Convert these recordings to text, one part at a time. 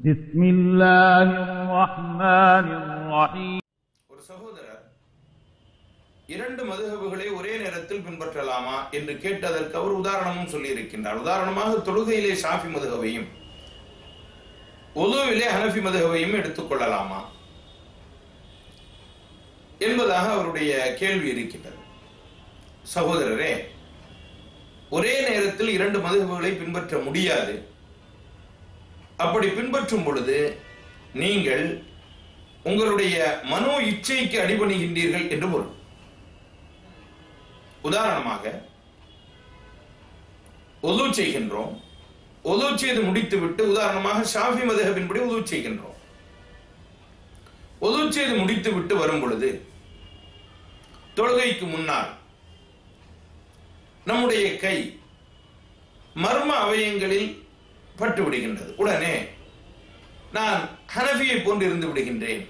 بسم الله الرحمن الرحيم ஒரு சகோதரர் இரண்டு மதுகபுகளை ஒரே நேரத்தில் பின்பற்றலாமா என்று கேட்டதற்கு அவர் உதாரணமும் சொல்லியிருக்கின்றார் உதாரணமாக தொழுகையிலே ஷாஃபி மதுகவையும் ஒதுவிலே ஹனஃபி மதுகவையும் எடுத்துக்கொள்ளலாமா என்பதாக அவருடைய கேள்வி இருக்கின்றது சகோதரரே ஒரே நேரத்தில் இரண்டு மதுகபுகளை பின்பற்ற முடியாது அப்படி பின்பற்றும் பொழுது நீங்கள் உங்களுடைய மனோ இச்சைக்கு அடிபணிகின்றீர்கள் என்று பொருள் உதாரணமாக ஒது செய்கின்றோம் ஒது செய்து முடித்துவிட்டு உதாரணமாக ஷாஃபி மதகபின்படி ஒது செய்கின்றோம் ஒது செய்து முடித்துவிட்டு வரும் பொழுது தொழுகைக்கு முன்னால் நம்முடைய கை மர்ம அவயங்களில் பட்டு விடுகின்றது உடனே நான் ஹனஃபியை போன்று இருந்து விடுகின்றேன்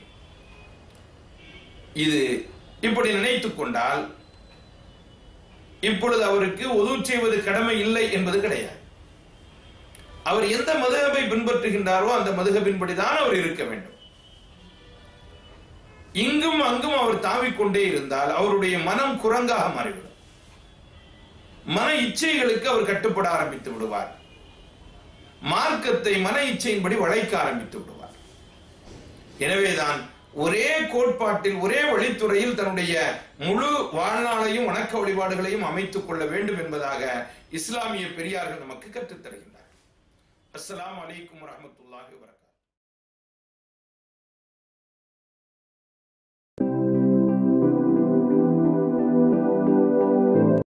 இது இப்படி நினைத்துக் கொண்டால் இப்பொழுது அவருக்கு உதவு செய்வது கடமை இல்லை என்பது கிடையாது அவர் எந்த மதுகபை பின்பற்றுகின்றாரோ அந்த மதுகபின்படிதான் அவர் இருக்க வேண்டும் இங்கும் அங்கும் அவர் தாவிக்கொண்டே இருந்தால் அவருடைய மனம் குரங்காக மாறிவிடும் மன இச்சைகளுக்கு அவர் கட்டுப்பட ஆரம்பித்து விடுவார் மார்க்கத்தை மன இச்சையின்படி வளைக்க ஆரம்பித்து விடுவார் எனவேதான் ஒரே கோட்பாட்டில் ஒரே வழித்துறையில் தன்னுடைய முழு வாழ்நாளையும் வணக்க வழிபாடுகளையும் அமைத்துக் கொள்ள வேண்டும் என்பதாக இஸ்லாமிய பெரியார்கள் நமக்கு கற்றுத் தருகின்றார் அஸ்ஸலாமு அலைக்கும் வரஹ்மத்துல்லாஹி வபரகாத்துஹு